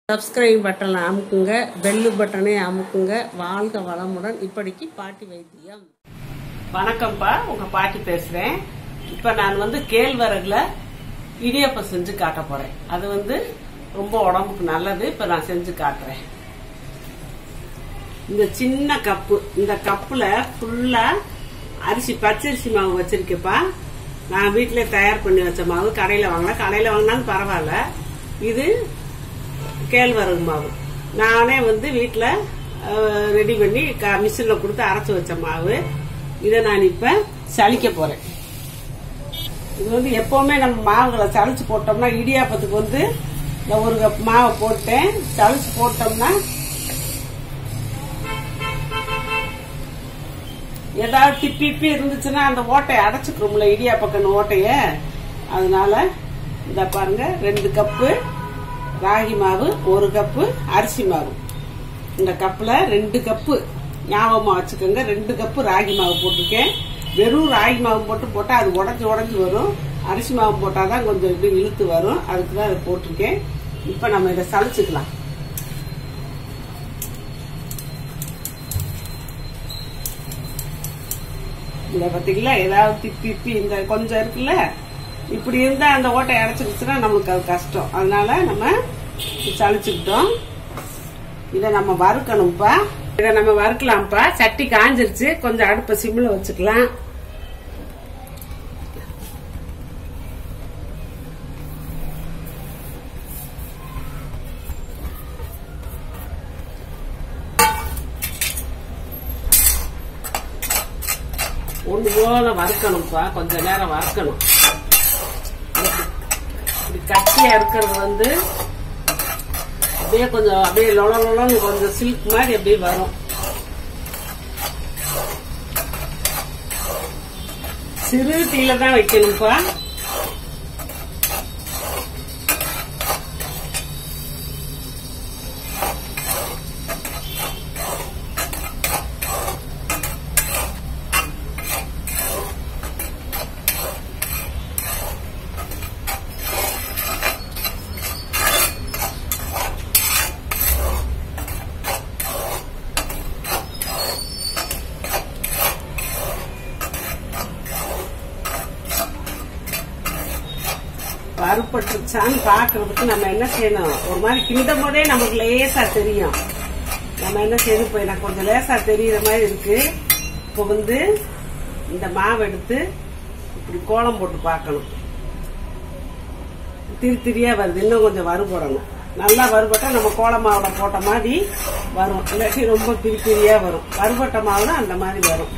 Subscribe பட்டனை அமுக்குங்க bell பட்டனை அமுக்குங்க வாழ்க வளமுடன் இப்படிக்கு பாட்டி வைத்தியம் வணக்கம்ப்பா உங்க பாட்டி பேசுறேன் இப்ப நான் வந்து கேழ்வரகுல இடியப்பம் செஞ்சு காட்ட போறேன் அது வந்து ரொம்ப உடம்புக்கு நல்லது இப்ப நான் செஞ்சு காட்டுறேன் இந்த சின்ன கப்பு இந்த கப்புல ஃபுல்லா அரிசி பச்சரிசி மாவு வச்சிருக்கேப்பா நான் வீட்டிலே தயார் பண்ணி வச்ச மாவு கடையில வாங்கல கடையில வாங்கினாலும் பரவாயில்ல இது கேழ்வரகு மாவு நானே வந்து வீட்டில் ரெடி பண்ணி மிஷினில் கொடுத்து அரைச்சி வச்ச மாவு இதை நான் இப்போ சலிக்க போகிறேன் இது வந்து எப்பவுமே நம்ம மாவுகளை சளிச்சு போட்டோம்னா இடியாப்பத்துக்கு வந்து இந்த ஒரு கப் மாவை போட்டேன் சளிச்சு போட்டோம்னா ஏதாவது திப்பி திப்பி இருந்துச்சுன்னா அந்த ஓட்டையை அடைச்சிக்கிறோம்ல இடியாப்பக்கன்னு ஓட்டைய அதனால இந்த பாருங்க ரெண்டு கப்பு ராகி மாவு ஒரு கப்பு அரிசி மாவு இந்த கப்புல ரெண்டு கப்பு ஞாபகமா வச்சுக்கோங்க ரெண்டு கப்பு ராகி மாவு போட்டிருக்கேன் வெறும் ராகி மாவு போட்டு போட்டா அது உடஞ்சி உடஞ்சி வரும் அரிசி மாவு போட்டாதான் கொஞ்சம் இப்படி இழுத்து வரும் அதுக்கு தான் இதை போட்டிருக்கேன் இப்ப நம்ம இதை சளிச்சுக்கலாம் இந்த பாத்தீங்களா ஏதாவது திப்பி திப்பி இந்த கொஞ்சம் இருக்குல்ல இப்படி இருந்தா அந்த ஓட்டை அடைச்சிருச்சுன்னா நம்மளுக்கு அது கஷ்டம் அதனால நம்ம சளிச்சுக்கிட்டோம் இதை நம்ம வறுக்கணும்ப்பா இதை நம்ம வறுக்கலாம்ப்பா சட்டி காஞ்சிருச்சு கொஞ்சம் அடுப்பை சிம்ல வச்சுக்கலாம் ஒன்று போல வறுக்கணும்ப்பா கொஞ்ச நேரம் வறுக்கணும் இப்படி கட்டியா இருக்கிறது வந்து அப்படியே கொஞ்சம் அப்படியே லொல லொலன்னு கொஞ்சம் சில்க் மாதிரி அப்படியே வரும் சிறு தீல தான் வைக்கணும்ப்பா வறுப்பட்டுச்சான்னு பாக்குறதுக்கு நம்ம என்ன செய்யணும் ஒரு மாதிரி கிண்டும் போதே நமக்கு லேசா தெரியும் நம்ம என்ன செய்யணும் இப்ப எனக்கு கொஞ்சம் லேசா தெரியுற மாதிரி இருக்கு இப்ப வந்து இந்த மாவு எடுத்து இப்படி கோலம் போட்டு பார்க்கணும் திரி திரியா வருது இன்னும் கொஞ்சம் வறுபடணும் நல்லா வறுபட்டா நம்ம கோல மாவுல போட்ட மாதிரி வரும் இல்லாட்டி ரொம்ப திரி திரியா வரும் வறுபட்ட மாவுல அந்த மாதிரி வரும்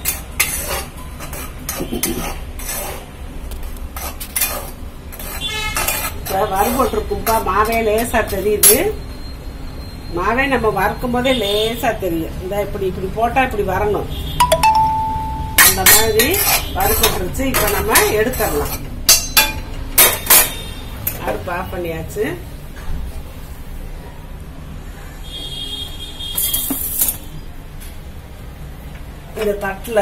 இப்ப வறுபட்டுருக்கும்பா மாவே லேசா தெரியுது மாவே நம்ம வறுக்கும் போதே லேசா தெரியும் இந்த இப்படி இப்படி போட்டா இப்படி வரணும் அந்த மாதிரி வறுபட்டுருச்சு இப்ப நம்ம எடுத்துடலாம் அடுப்பு ஆஃப் பண்ணியாச்சு இந்த தட்டுல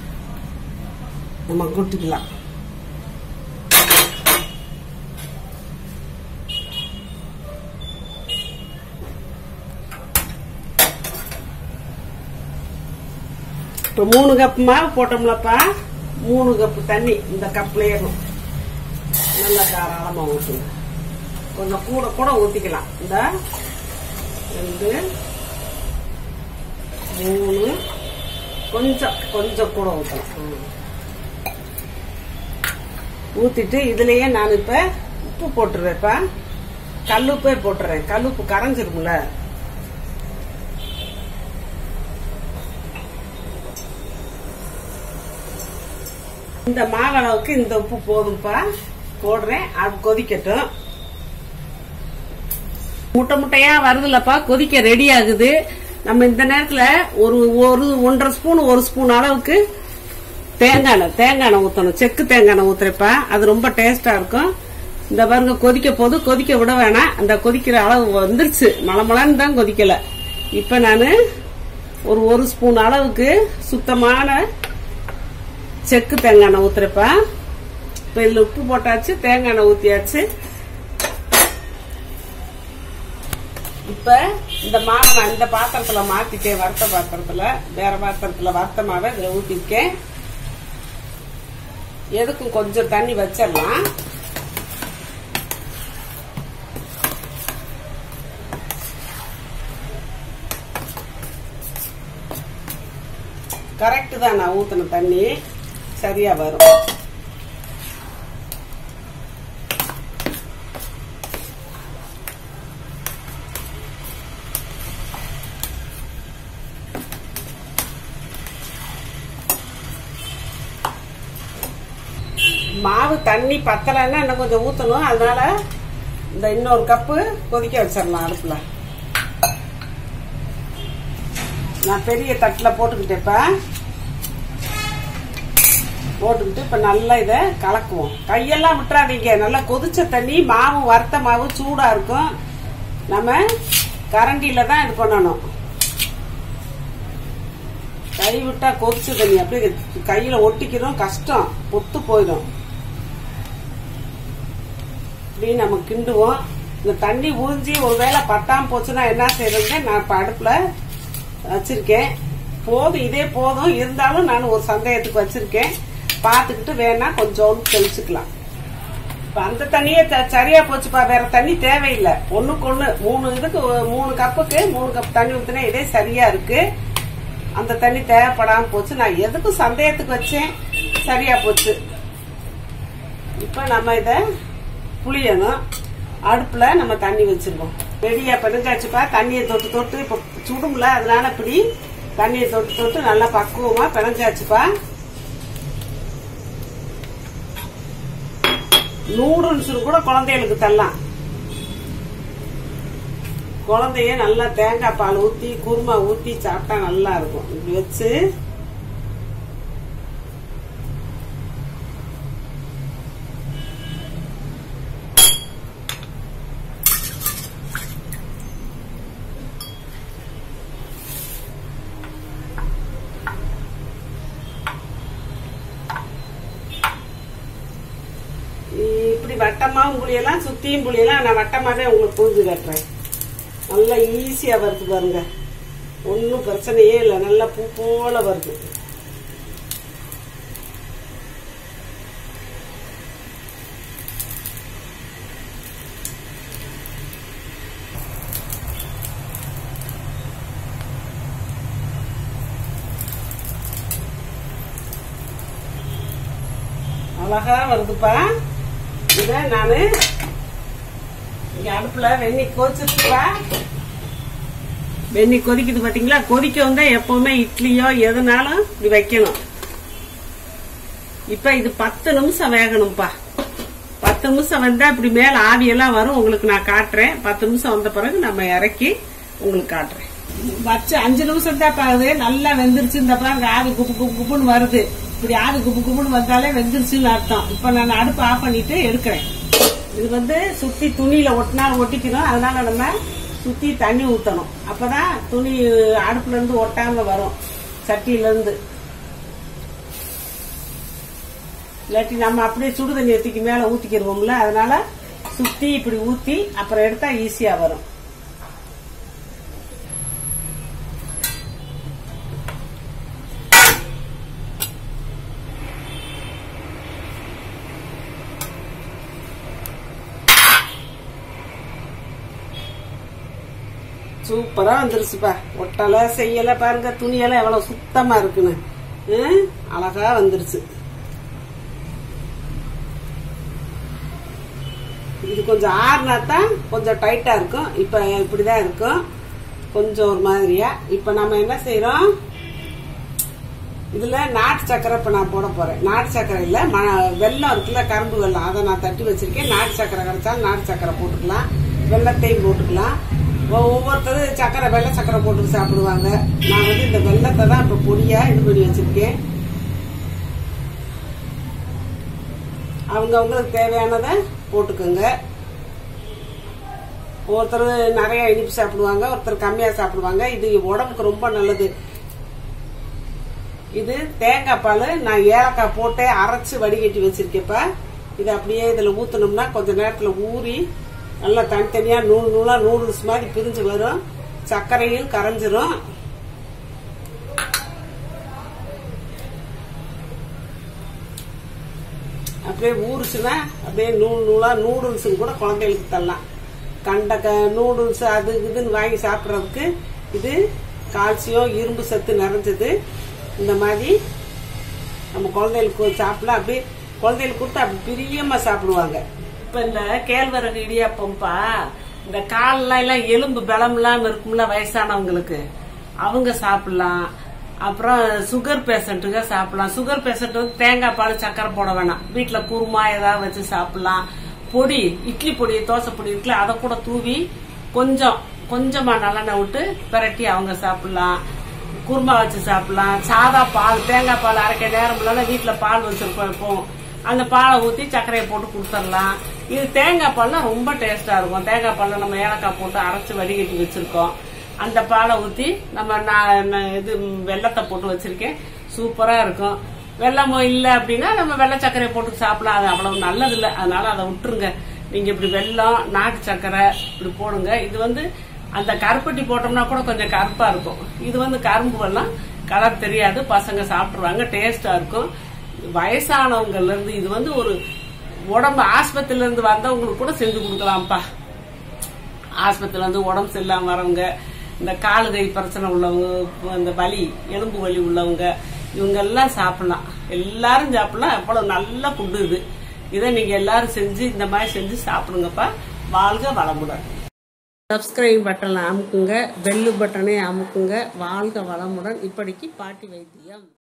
நம்ம கொட்டிக்கலாம் இப்போ மூணு கப் மாவு போட்டோம்லப்பா மூணு கப்பு தண்ணி இந்த கப்ல ஏறும் நல்லா தாராளமா ஊற்றுங்க கொஞ்சம் கூட கூட ஊத்திக்கலாம் இந்த ரெண்டு மூணு கொஞ்சம் கொஞ்சம் கூட ஊற்றலாம் ம். ஊத்திட்டு இதுலயே நான் இப்ப உப்பு போட்டுருவேன்ப்பா கல்லுப்பே போட்டுறேன் கல்லுப்பு கரைஞ்சிருக்கும்ல இந்த மாவளவுக்கு இந்த உப்பு போதும்ப்பா போடுறேன் அது கொதிக்கட்டும் முட்டை முட்டையா வருதுலப்பா கொதிக்க ரெடி ஆகுது நம்ம இந்த நேரத்துல ஒரு ஒரு ஒன்றரை ஸ்பூன் ஒரு ஸ்பூன் அளவுக்கு தேங்காய் எண்ணெய் தேங்காய் எண்ணெய் ஊத்தணும் செக்கு தேங்காய் எண்ணெய் ஊத்துறப்பா அது ரொம்ப டேஸ்டா இருக்கும் இந்த பாருங்க கொதிக்க போது கொதிக்க விட வேணாம் அந்த கொதிக்கிற அளவு வந்துருச்சு மலமலன்னு தான் கொதிக்கல இப்ப நானு ஒரு ஒரு ஸ்பூன் அளவுக்கு சுத்தமான செக்கு தேங்காய் எண்ணெய் ஊத்துறப்பா இப்ப இதுல உப்பு போட்டாச்சு தேங்காய் எண்ணெய் ஊத்தியாச்சு இப்ப இந்த மாவை நான் இந்த பாத்திரத்துல மாத்திட்டேன் வறுத்த பாத்திரத்துல வேற பாத்திரத்துல வறுத்த மாவை இதுல ஊத்திருக்கேன் எதுக்கும் கொஞ்சம் தண்ணி வச்சிடலாம் கரெக்ட் தான் நான் ஊத்தின தண்ணி சரியா வரும் மாவு தண்ணி பத்தலைன்னா இன்னும் கொஞ்சம் ஊற்றணும் அதனால இந்த இன்னொரு கப்பு கொதிக்க வச்சிடலாம் அடுப்புல நான் பெரிய தட்டில் போட்டுக்கிட்டேப்ப போட்டுக்கிட்டு இப்போ நல்லா இதை கலக்குவோம் கையெல்லாம் விட்டுறாதீங்க நல்லா கொதிச்ச தண்ணி மாவு வறுத்த மாவு சூடாக இருக்கும் நம்ம கரண்டியில் தான் இது பண்ணணும் கை விட்டா கொதிச்சு தண்ணி அப்படியே கையில ஒட்டிக்கிறோம் கஷ்டம் பொத்து போயிடும் இப்படி நம்ம கிண்டுவோம் இந்த தண்ணி உறிஞ்சி ஒருவேளை பத்தாம போச்சுன்னா என்ன செய்யறதுங்க நான் இப்ப அடுப்புல வச்சிருக்கேன் போதும் இதே போதும் இருந்தாலும் நான் ஒரு சந்தேகத்துக்கு வச்சிருக்கேன் பார்த்துக்கிட்டு வேணா கொஞ்சம் தெளிச்சுக்கலாம் இப்ப அந்த தண்ணியே த- சரியா போச்சுப்பா வேற தண்ணி தேவையில்லை ஒண்ணுக்கு ஒண்ணு மூணு இதுக்கு ஒரு மூணு கப்புக்கு மூணு கப் தண்ணி ஊத்துனா இதே சரியா இருக்கு அந்த தண்ணி தேவைப்படாம போச்சு நான் எதுக்கும் சந்தேகத்துக்கு வச்சேன் சரியா போச்சு இப்ப நம்ம இத புளியணும் அடுப்புல நம்ம தண்ணி வச்சிருக்கோம் ரெடியா பிணைஞ்சாச்சுப்பா தண்ணியை தொட்டு தொட்டு இப்ப சுடும்ல அதனால இப்படி தண்ணியை தொட்டு தொட்டு நல்லா பக்குவமா பிணைஞ்சாச்சுப்பா நூடுல்ஸ் கூட குழந்தைகளுக்கு தரலாம் குழந்தைய நல்லா தேங்காய் பால் ஊத்தி குருமா ஊத்தி சாப்பிட்டா நல்லா இருக்கும் இப்படி வச்சு இப்படி வட்டமாவும் புளியெல்லாம் சுத்தியும் புளியெல்லாம் நான் வட்டமாவே உங்களுக்கு புரிஞ்சு காட்டுறேன் நல்லா ஈஸியா வருது பாருங்க ஒன்றும் பிரச்சனையே இல்லை நல்லா பூ போல வருது அழகா வருதுப்பா இத நானு இங்க அடுப்புல வெந்நீர் கொதிச்சிருக்குப்பா வெந்நீர் கொதிக்குது பாத்தீங்களா கொதிக்க வந்தா எப்பவுமே இட்லியோ எதுனாலும் இப்படி வைக்கணும் இப்ப இது பத்து நிமிஷம் வேகணும்ப்பா பத்து நிமிஷம் வந்தா இப்படி மேல ஆவியெல்லாம் வரும் உங்களுக்கு நான் காட்டுறேன் பத்து நிமிஷம் வந்த பிறகு நம்ம இறக்கி உங்களுக்கு காட்டுறேன் வச்சு அஞ்சு நிமிஷம் தான் ஆகுது நல்லா வெந்துருச்சு இந்த பாருங்க ஆவி குப்பு குப்பு குப்புன்னு வருது இப்படி ஆவி குப்பு குப்புன்னு வந்தாலே வெந்துருச்சுன்னு அர்த்தம் இப்ப நான் அடுப்பு ஆஃப் பண்ணிட்டு எடுக்கிறேன் இது வந்து சுத்தி துணியில ஒட்டினாலும் ஒட்டிக்கணும் அதனால நம்ம சுத்தி தண்ணி ஊத்தணும் அப்பதான் துணி அடுப்புல இருந்து ஒட்டாம வரும் சட்டியில இருந்து இல்லாட்டி நம்ம அப்படியே சுடு தண்ணி தூக்கி மேல ஊத்திக்கிருவோம்ல அதனால சுத்தி இப்படி ஊத்தி அப்புறம் எடுத்தா ஈஸியா வரும் சூப்பரா வந்துருச்சுப்பா ஒட்டல செய்யல பாருங்க துணியெல்லாம் எவ்வளவு சுத்தமா இருக்குன்னு ஹம், அழகா வந்துருச்சு இது கொஞ்சம் ஆறுனா தான் கொஞ்சம் டைட்டா இருக்கும் இப்ப இப்படிதான் இருக்கும் கொஞ்சம் ஒரு மாதிரியா இப்ப நம்ம என்ன செய்யறோம் இதுல நாட்டு சக்கரை இப்ப நான் போட போறேன் நாட்டு சக்கரை இல்ல ம- வெல்லம் இருக்குல்ல கரும்பு வெல்லம் அதை நான் தட்டி வச்சிருக்கேன் நாட்டு சக்கரை கிடைச்சாலும் நாட்டு சக்கரை போட்டுக்கலாம் வெள்ளத்தையும் போட்டுக்கலாம் ஒ- ஒவ்வொருத்தரும் சக்கரை வெள்ளை சக்கரை போட்டு சாப்பிடுவாங்க நான் வந்து இந்த வெள்ளத்தை தான் இப்ப பொடியா இது பண்ணி வச்சிருக்கேன் அவங்க அவங்களுக்கு தேவையானதை போட்டுக்கோங்க ஒருத்தர் நிறைய இனிப்பு சாப்பிடுவாங்க ஒருத்தர் கம்மியா சாப்பிடுவாங்க இது உடம்புக்கு ரொம்ப நல்லது இது தேங்காய் பால் நான் ஏலக்காய் போட்டு அரைச்சு வடிகட்டி வச்சிருக்கேப்பா இது அப்படியே இதுல ஊத்தணும்னா கொஞ்ச நேரத்துல ஊறி நல்லா தனித்தனியா நூல் நூலா நூடுல்ஸ் மாதிரி பிரிஞ்சு வரும் சர்க்கரையும் கரைஞ்சிரும் அப்படியே ஊறுச்சுன்னா அப்படியே நூல் நூலா நூடுல்ஸும் கூட குழந்தைகளுக்கு தரலாம் கண்ட க நூடுல்ஸ் அது இதுன்னு வாங்கி சாப்பிட்றதுக்கு இது கால்சியம் இரும்பு சத்து நிறைஞ்சது இந்த மாதிரி நம்ம குழந்தைகளுக்கு சாப்பிடலாம் அப்படியே குழந்தைகளுக்கு கொடுத்து அப்படி பிரியமா சாப்பிடுவாங்க இப்ப இந்த கேழ்வரகு இடியாப்பம்பா இந்த கால்லாம் எல்லாம் எலும்பு பலம் இல்லாம இருக்கும்ல வயசானவங்களுக்கு அவங்க சாப்பிடலாம் அப்புறம் சுகர் பேஷண்ட்டுங்க சாப்பிடலாம் சுகர் பேஷண்ட் வந்து தேங்காய் பால் சக்கரை போட வேணாம் வீட்டுல குருமா ஏதாவது வச்சு சாப்பிடலாம் பொடி இட்லி பொடி தோசை பொடி இருக்குல்ல அதை கூட தூவி கொஞ்சம் கொஞ்சமா நல்லெண்ணெய் விட்டு பிரட்டி அவங்க சாப்பிடலாம் குருமா வச்சு சாப்பிடலாம் சாதா பால் தேங்காய் பால் அரைக்க நேரம் இல்லைன்னா வீட்டுல பால் வச்சிருப்போம் இப்போ அந்த பாலை ஊத்தி சர்க்கரையை போட்டு கொடுத்துடலாம் இது தேங்காய் பால்லாம் ரொம்ப டேஸ்டா இருக்கும் தேங்காய் பால்ல நம்ம ஏலக்காய் போட்டு அரைச்சு வடிகட்டி வச்சிருக்கோம் அந்த பாலை ஊத்தி நம்ம நான் நான் இது வெள்ளத்தை போட்டு வச்சிருக்கேன் சூப்பரா இருக்கும் வெள்ளமோ இல்ல அப்படின்னா நம்ம வெள்ளை சர்க்கரையை போட்டு சாப்பிடலாம் அது அவ்வளவு நல்லது இல்ல அதனால அதை விட்டுருங்க நீங்க இப்படி வெல்லம் நாட்டு சர்க்கரை இப்படி போடுங்க இது வந்து அந்த கருப்பட்டி போட்டோம்னா கூட கொஞ்சம் கருப்பா இருக்கும் இது வந்து கரும்பு வெல்லம் கலர் தெரியாது பசங்க சாப்பிடுவாங்க டேஸ்டா இருக்கும் வயசானவங்கல இருந்து இது வந்து ஒரு உடம்பு ஆஸ்பத்திரியில இருந்து வந்தவங்களுக்கு கூட செஞ்சு கொடுக்கலாம்ப்பா ஆஸ்பத்திரியில வந்து உடம்பு சரியில்லாம வரவங்க இந்த காலு கை பிரச்சனை உள்ளவங்க இந்த வலி எலும்பு வலி உள்ளவங்க இவங்க எல்லாம் சாப்பிடலாம் எல்லாரும் சாப்பிடலாம் எவ்வளவு நல்ல ஃபுட்டு இது இதை நீங்க எல்லாரும் செஞ்சு இந்த மாதிரி செஞ்சு சாப்பிடுங்கப்பா வாழ்க வளமுடன் சப்ஸ்கிரைப் பட்டனை அமுக்குங்க பெல்லு பட்டனை அமுக்குங்க வாழ்க வளமுடன் இப்படிக்கு பாட்டி வைத்தியம்